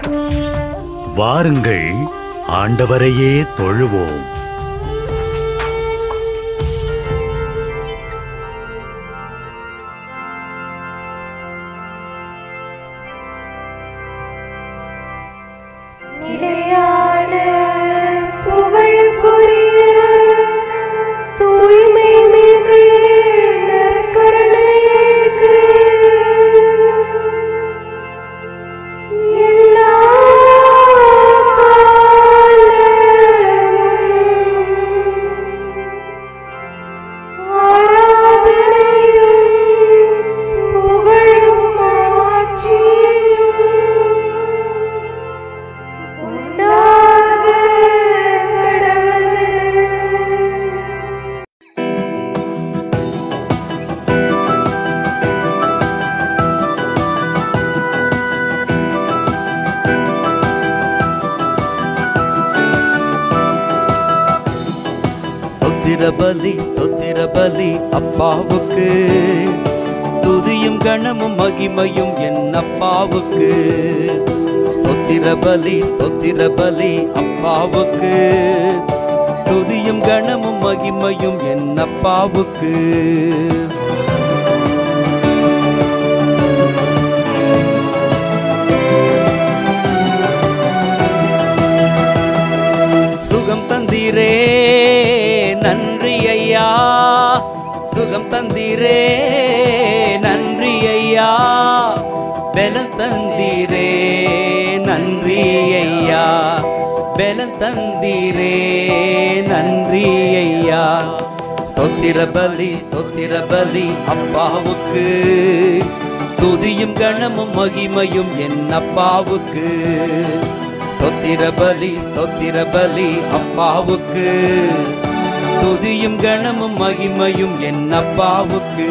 வாருங்கள் ஆண்டவரையே தொழுவோம் நிலையான புகழுக்குரிய தூய்மை மிகு நற்கருணைக்கு எல்லா காலமும் ஆராதனையும் புகழும் ஆட்சியும் உண்டாக கடவுது ஸ்தோத்திர பலி ஸ்தோத்திர பலி அப்பாவுக்கு துதியும் கணமும் மகிமையும் என் அப்பாவுக்கு ஸ்தோத்திர பலி ஸ்தோத்திர பலி அப்பாவுக்கு துதியும் கணமும் மகிமையும் என் அப்பாவுக்கு சுகம் தந்தீரே நன்றி ஐயா சுகம் தந்தீரே நன்றி ஐயா பலம் தந்தீரே நன்றி ஐயா பலம் தந்தீரே நன்றி ஐயா ஸ்தோத்திர பலி ஸ்தோத்திர பலி அப்பாவுக்கு துதியும் கணமும் மகிமையும் என் அப்பாவுக்கு ஸ்தோத்திர பலி ஸ்தோத்திர பலி அப்பாவுக்கு துதியும் கணமும் மகிமையும் என் அப்பாவுக்கு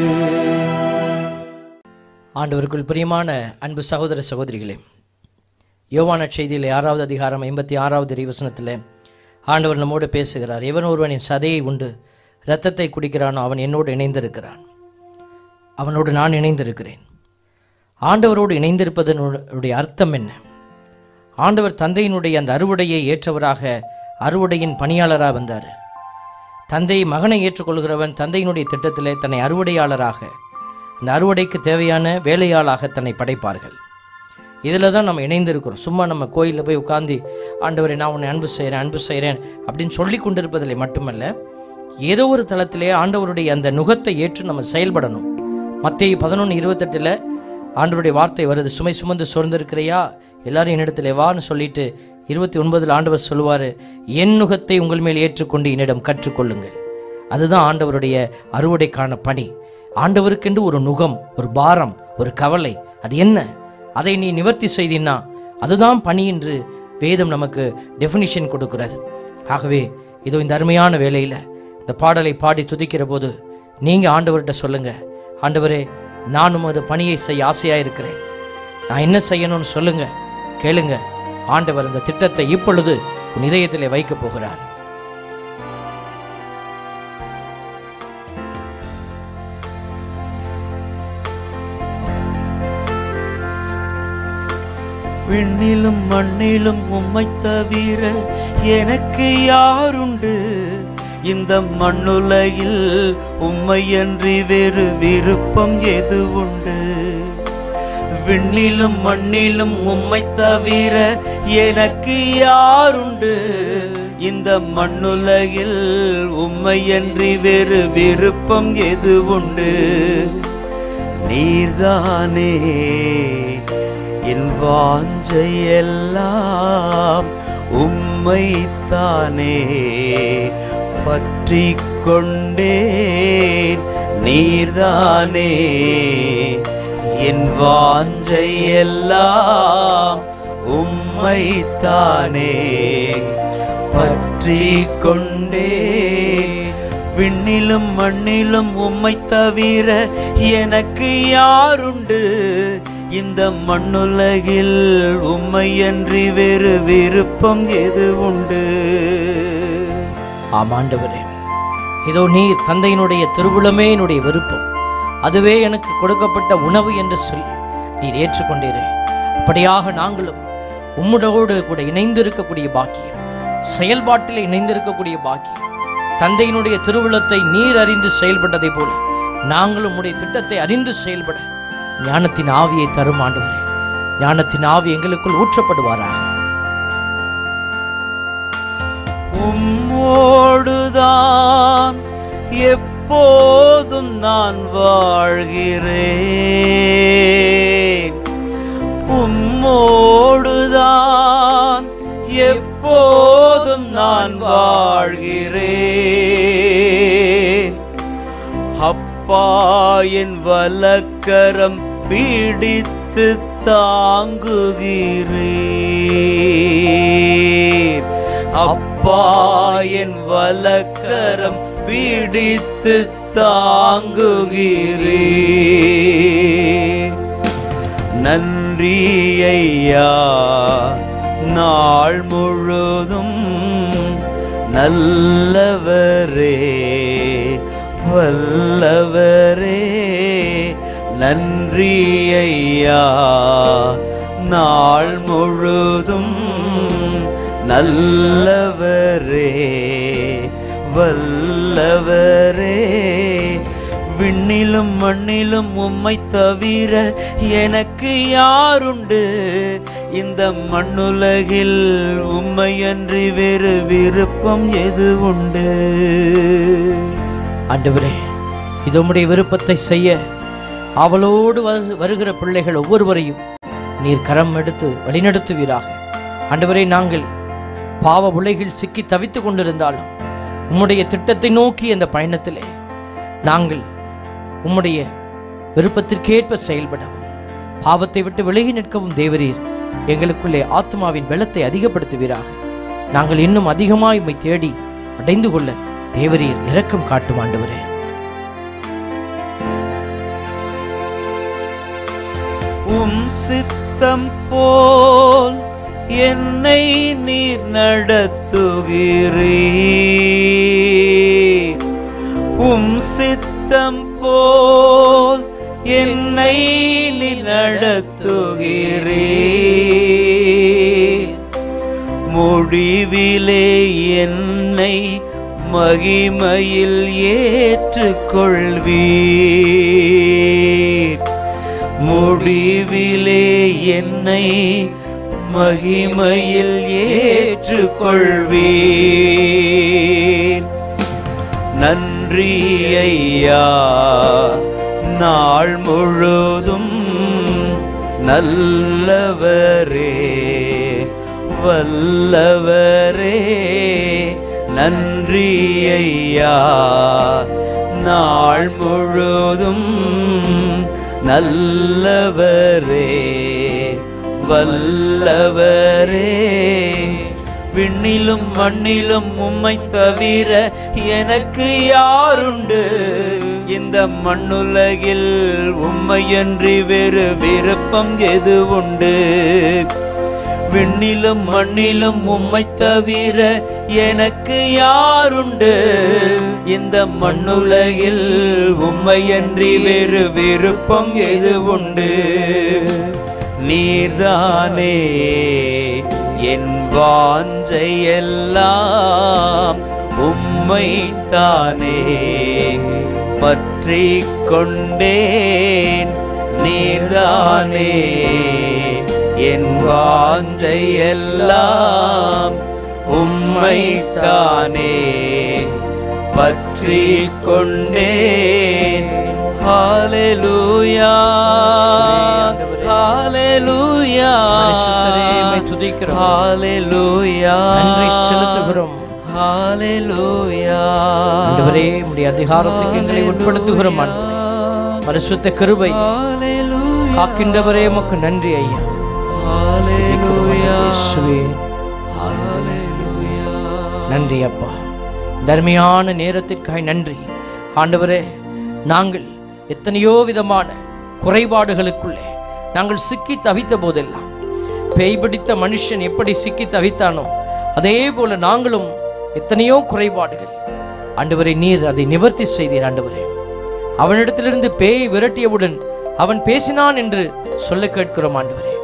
ஆண்டவருக்குள் பிரியமான அன்பு சகோதர சகோதரிகளே யோவான செய்தியில் ஆறாவது அதிகாரம் ஐம்பத்தி ஆறாவது இறைவசனத்தில் ஆண்டவர் நம்மோடு பேசுகிறார் எவன் ஒருவனின் சதையை உண்டு இரத்தத்தை குடிக்கிறானோ அவன் என்னோடு இணைந்திருக்கிறான் அவனோடு நான் இணைந்திருக்கிறேன் ஆண்டவரோடு இணைந்திருப்பதனுடைய அர்த்தம் என்ன ஆண்டவர் தந்தையினுடைய அந்த அறுவடையை ஏற்றவராக அறுவடையின் பணியாளராக வந்தார் தந்தை மகனை ஏற்றுக்கொள்கிறவன் தந்தையினுடைய திட்டத்திலே தன்னை அறுவடையாளராக அந்த அறுவடைக்கு தேவையான வேலையாளாக தன்னை படைப்பார்கள் இதில் தான் நம்ம இணைந்திருக்கிறோம் சும்மா நம்ம கோயிலில் போய் உட்காந்து ஆண்டவரை நான் உன்னை அன்பு செய்கிறேன் அன்பு செய்கிறேன் அப்படின்னு சொல்லி கொண்டிருப்பதில் மட்டுமல்ல ஏதோ ஒரு தளத்திலே ஆண்டவருடைய அந்த நுகத்தை ஏற்று நம்ம செயல்படணும் மத்திய பதினொன்று இருபத்தெட்டில் ஆண்டவருடைய வார்த்தை வருது சுமை சுமந்து சோர்ந்திருக்கிறையா எல்லாரும் என்னிடத்திலே வான்னு சொல்லிட்டு இருபத்தி ஒன்பதில் ஆண்டவர் சொல்லுவார் என் நுகத்தை உங்கள் மேல் ஏற்றுக்கொண்டு என்னிடம் கற்றுக்கொள்ளுங்கள் அதுதான் ஆண்டவருடைய அறுவடைக்கான பணி ஆண்டவருக்கென்று ஒரு நுகம் ஒரு பாரம் ஒரு கவலை அது என்ன அதை நீ நிவர்த்தி செய்தினா அதுதான் பணி என்று வேதம் நமக்கு டெஃபினிஷன் கொடுக்கிறது ஆகவே இதோ இந்த அருமையான வேலையில் இந்த பாடலை பாடி துதிக்கிற போது நீங்கள் ஆண்டவர்கிட்ட சொல்லுங்க ஆண்டவரே நானும் அது பணியை செய்ய ஆசையாக இருக்கிறேன் நான் என்ன செய்யணும்னு சொல்லுங்க கேளுங்க ஆண்டவர் இந்த திட்டத்தை இப்பொழுது உன் இதயத்திலே வைக்கப் போகிறார் விண்ணிலும் மண்ணிலும் உம்மை தவிர எனக்கு யாருண்டு இந்த மண்ணுலகில் உம்மையன்றி வேறு விருப்பம் எது உண்டு விண்ணிலும் மண்ணிலும் உம்மை தவிர எனக்கு யாருண்டு இந்த மண்ணுலகில் உம்மையன்றி வேறு விருப்பம் எது உண்டு நீர்தானே என் வாஞ்சையெல்லாம் உம்மைத்தானே பற்றி கொண்டேன் நீர்தானே என் வாஞ்சையெல்லாம் உம்மைத்தானே பற்றி கொண்டே விண்ணிலும் மண்ணிலும் உம்மை தவிர எனக்கு யாருண்டு இந்த மண்ணுலகில் உம்மையன்றி வேறு விருப்பம் எது உண்டு ஆமாண்டவரே இதோ நீர் தந்தையினுடைய திருவுளமே என்னுடைய விருப்பம் அதுவே எனக்கு கொடுக்கப்பட்ட உணவு என்று சொல்லி நீர் ஏற்றுக்கொண்டீரே அப்படியாக நாங்களும் உம்முடோடு கூட இணைந்திருக்கக்கூடிய பாக்கியம் செயல்பாட்டில் இணைந்திருக்கக்கூடிய பாக்கியம் தந்தையினுடைய திருவுளத்தை நீர் அறிந்து செயல்பட்டதை போல நாங்களும் உம்முடைய திட்டத்தை அறிந்து செயல்பட ஞானத்தின் ஆவியை தரும் ஆண்டவரே ஞானத்தின் ஆவி எங்களுக்குள் ஊற்றப்படுவாராக உம்மோடுதான் எப்போதும் நான் வாழ்கிறேன் உம்மோடுதான் எப்போதும் நான் வாழ்கிறேன் அப்பா என் வலக்கரம் பிடித்து தாங்குகிறீர் அப்பா என் வலக்கரம் பிடித்து தாங்குகிறீர் நன்றி ஐயா நாள் முழுதும் நல்லவரே வல்லவரே நன்றி ஐயா நாள் முழுதும் நல்லவரே வல்லவரே விண்ணிலும் மண்ணிலும் உம்மை தவிர எனக்கு யாருண்டு இந்த மண்ணுலகில் உம்மையன்றி வேறு விருப்பம் எது உண்டு ஆண்டவரே இது உம்முடைய விருப்பத்தை செய்ய அவளோடு வரு- வருகிற பிள்ளைகள் ஒவ்வொருவரையும் நீர் கரம் எடுத்து வழிநடத்துவீராக ஆண்டவரே நாங்கள் பாவ உலகில் சிக்கி தவித்துக் கொண்டிருந்தாலும் உம்முடைய திட்டத்தை நோக்கி அந்த பயணத்திலே நாங்கள் உம்முடைய விருப்பத்திற்கேற்ப செயல்படவும் பாவத்தை விட்டு விலகி நிற்கவும் தேவரீர் எங்களுக்குள்ளே ஆத்மாவின் பலத்தை அதிகப்படுத்துவீராக நாங்கள் இன்னும் அதிகமாய் உம்மை தேடி அடைந்து கொள்ள தேவரீர் இரக்கம் காட்டும் ஆண்டவரே உம் சித்தம் போல் என்னை நீர் நடத்துகிறீர் உம் சித்தம் போல் என்னை நீர் நடத்துகிறீர் முடிவிலே என்னை மகிமையில் ஏற்றுக்கொள்வீர் முடிவிலே என்னை மகிமையில் ஏற்றுக்கொள்வீர் நன்றி ஐயா நாள் முழுதும் நல்லவரே வல்லவரே நன்றி ஐயா நாள் முழுதும் நல்லவரே வல்லவரே விண்ணிலும் மண்ணிலும் உம்மை தவிர எனக்கு யாருண்டு இந்த மண்ணுலகில் உம்மையன்றி வேறு விருப்பம் எது உண்டு விண்ணிலும் மண்ணிலும் உம்மை தவிர எனக்கு யாருண்டு இந்த மண்ணுலகில் உம்மையன்றி வேறு விருப்பம் எது உண்டு நீர்தானே என் வாஞ்சையெல்லாம் உம்மை தானே பற்றி கொண்டேன் நீர்தானே என் வாஞ்சையெல்லாம் உம்மை தானே பற்றி கொண்டேன் ஹalleluya ஹalleluya பரிசுத்தரே, உம்மை துதிக்கிறோம். ஹalleluya நன்றி செலுத்துகிறோம். ஹalleluya ஆண்டவரே உம்முடைய அதிகாரத்துக்கு எங்களை உட்படுத்துகிறோம் ஆண்டவரே. பரிசுத்த கிருபை ஹalleluya காக்கின்றவரே உமக்கு நன்றி ஐயா ஹalleluya இயேசுவே நன்றி அப்பா தர்மையான நேரத்திற்காய் நன்றி ஆண்டவரே நாங்கள் எத்தனையோ விதமான குறைபாடுகளுக்குள்ளே நாங்கள் சிக்கி தவித்த போதெல்லாம் பேய் பிடித்த மனுஷன் எப்படி சிக்கி தவித்தானோ அதே போல நாங்களும் எத்தனையோ குறைபாடுகள் ஆண்டவரே நீர் அதை நிவர்த்தி செய்தீர் ஆண்டவரே அவனிடத்திலிருந்து பேய் விரட்டியவுடன் அவன் பேசினான் என்று சொல்ல கேட்கிறோம் ஆண்டவரே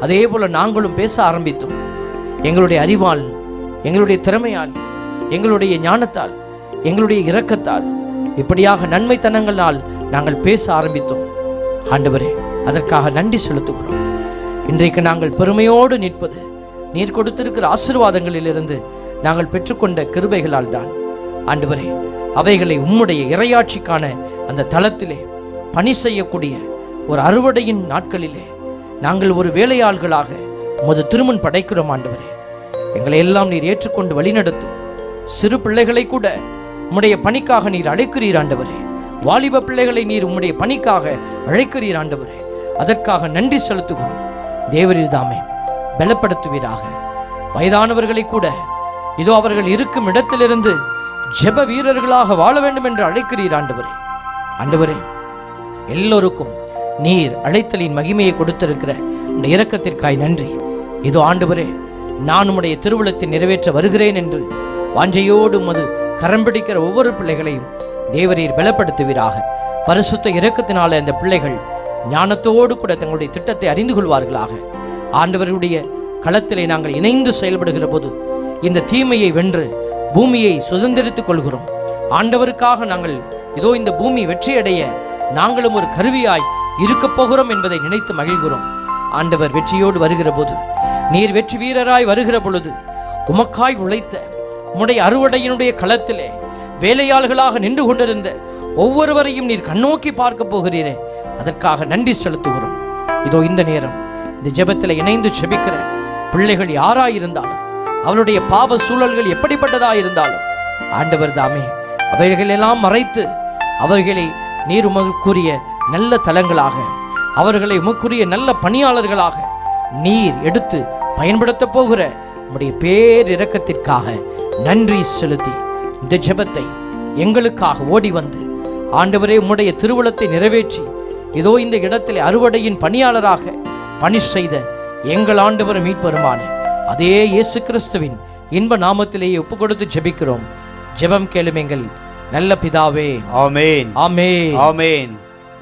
அதே போல நாங்களும் பேச ஆரம்பித்தோம் எங்களுடைய அறிவால் எங்களுடைய திறமையால் எங்களுடைய ஞானத்தால் எங்களுடைய இரக்கத்தால் இப்படியாக நன்மைத்தனங்களால் நாங்கள் பேச ஆரம்பித்தோம் ஆண்டவரே அதற்காக நன்றி செலுத்துகிறோம் இன்றைக்கு நாங்கள் பெருமையோடு நிற்பது நீர் கொடுத்திருக்கிற ஆசீர்வாதங்களிலிருந்து நாங்கள் பெற்றுக்கொண்ட கிருபைகளால் தான் ஆண்டவரே அவைகளை உம்முடைய இறையாட்சிக்கான அந்த தளத்திலே பணி செய்யக்கூடிய ஒரு அறுவடையின் நாட்களிலே நாங்கள் ஒரு வேலையாள்களாக உமது திருமண் படைக்கிறோம் ஆண்டவரே எங்களை எல்லாம் நீர் ஏற்றுக்கொண்டு வழிநடத்தும் சிறு பிள்ளைகளை கூட உம்முடைய பணிக்காக நீர் அழைக்கிறீர் ஆண்டவரே வாலிப பிள்ளைகளை நீர் உம்முடைய பணிக்காக அழைக்கிறீர் ஆண்டவரே அதற்காக நன்றி செலுத்துகிறோம் தேவரீர் தாமே பலப்படுத்துவீராக வயதானவர்களை கூட இதோ அவர்கள் இருக்கும் இடத்திலிருந்து ஜெப வீரர்களாக வாழ வேண்டும் என்று அழைக்கிறீர் ஆண்டவரே ஆண்டவரே எல்லோருக்கும் நீர் அழைத்தலின் மகிமையை கொடுத்திருக்கிற இந்த இரக்கத்திற்காய் நன்றி இதோ ஆண்டவரே நான் உம்முடைய திருவுளத்தை நிறைவேற்ற வருகிறேன் என்று வாஞ்சையோடு உமது கரம் பிடிக்கிற ஒவ்வொரு பிள்ளைகளையும் தேவரீர் பலப்படுத்துவீராக பரிசுத்த இரக்கத்தினால அந்த பிள்ளைகள் ஞானத்தோடு கூட தங்களுடைய திட்டத்தை அறிந்து கொள்வார்களாக ஆண்டவருடைய களத்திலே நாங்கள் இணைந்து செயல்படுகிற போது இந்த தீமையை வென்று பூமியை சுதந்திரித்துக் கொள்கிறோம் ஆண்டவருக்காக நாங்கள் இதோ இந்த பூமி வெற்றியடைய நாங்களும் ஒரு கருவியாய் இருக்கப் போகிறோம் என்பதை நினைத்து மகிழ்கிறோம் ஆண்டவர் வெற்றியோடு வருகிற போது நீர் வெற்றி வீரராய் வருகிற பொழுது உமக்காய் உழைத்த உம்முடைய அறுவடையினுடைய களத்திலே வேலையாள்களாக நின்று கொண்டிருந்த ஒவ்வொருவரையும் நீர் கண்ணோக்கி பார்க்க போகிறீரே அதற்காக நன்றி செலுத்துகிறோம் இதோ இந்த நேரம் இந்த ஜெபத்தில் இணைந்து செபிக்கிற பிள்ளைகள் யாராயிருந்தாலும் அவளுடைய பாவ சூழல்கள் எப்படிப்பட்டதா இருந்தாலும் ஆண்டவர் தாமே அவைகளெல்லாம் மறைத்து அவர்களை நீர் உமக்குரிய நல்ல தலங்களாக அவர்களை உமக்குரிய நல்ல பணியாளர்களாக நீர் எடுத்து பயன்படுத்த போகிற உம்முடைய பேரிரக்கத்திற்காக நன்றி செலுத்தி இந்த ஜெபத்தை எங்களுக்காக ஓடி வந்து ஆண்டவரே உம்முடைய திருவுளத்தை நிறைவேற்றி இதோ இந்த இடத்திலே அறுவடையின் பணியாளராக பணி செய்த எங்கள் ஆண்டவர் மீட்பெருமான அதே இயேசு கிறிஸ்துவின் இன்ப நாமத்திலேயே ஒப்பு கொடுத்து ஜெபிக்கிறோம் ஜெபம் கேளும் எங்கள் நல்ல பிதாவே ஆமென் ஆமே ஆமென்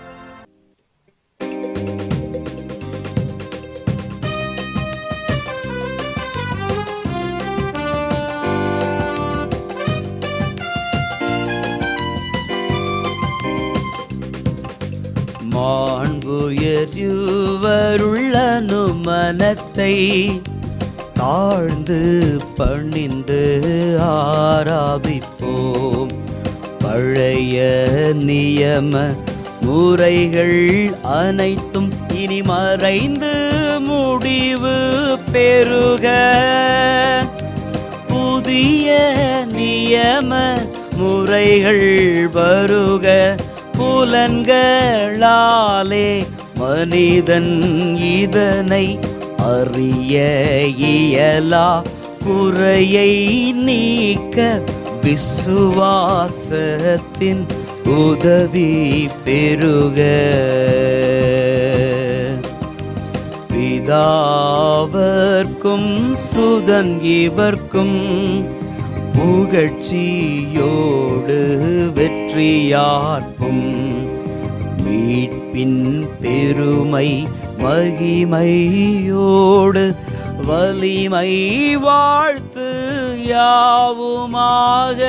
மாண்புயர்வருள்ளனு மனத்தை தாழ்ந்து பணிந்து ஆராதிப்போம் பழைய நியம முறைகள் அனைத்தும் இனி மறைந்து முடிவு பெருக புதிய நியம முறைகள் வருக புலன்களாலே மனிதன் இதனை அறிய இயலா குறையை நீக்க விசுவாசத்தின் உதவி பெருக பிதாவர்க்கும் சுதன் இவர்க்கும் புகழ்ச்சியோடு வெற்றியார்க்கும் மீட்பின் பெருமை மகிமையோடு வலிமை வாழ்த்து யாவுமாக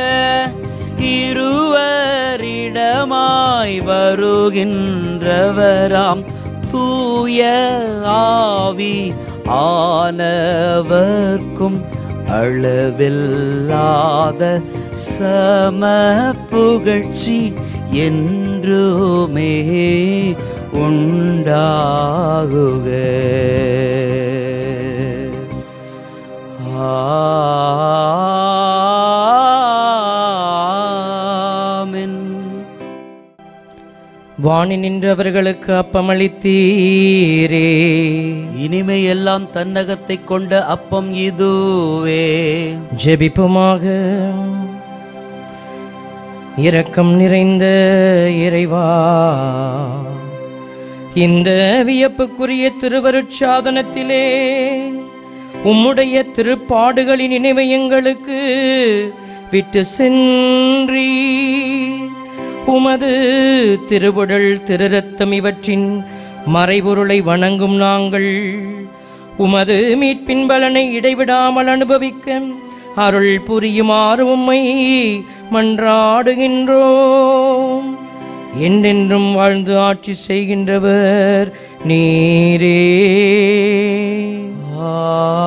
இருவரிடமாய் வருகின்றவராம் தூய ஆவி ஆனவர்க்கும் அளவில்லாத சம புகழ்ச்சி என்றுமே உண்டாகுக ஆமென் வாணி நின்றவர்களுக்கு அப்பமளித்தீரே இனிமையெல்லாம் தன்னகத்தை கொண்ட அப்பம் இதுவே ஜெபிப்புமாக இரக்கம் நிறைந்த இறைவா இந்த வியப்புக்குரிய திருவருட்சாதனத்திலே உம்முடைய திருப்பாடுகளின் நினைவை எங்களுக்கு விட்டு சென்றீ உமது திருவுடல் திருரத்தம் இவற்றின் மறைபொருளை வணங்கும் நாங்கள் உமது மீட்பின் பலனை இடைவிடாமல் அனுபவிக்க அருள் புரியுமாறு உம்மை மன்றாடுகின்றோம் என்றென்றும் வாழ்ந்து ஆட்சி செய்கின்றவர் நீரே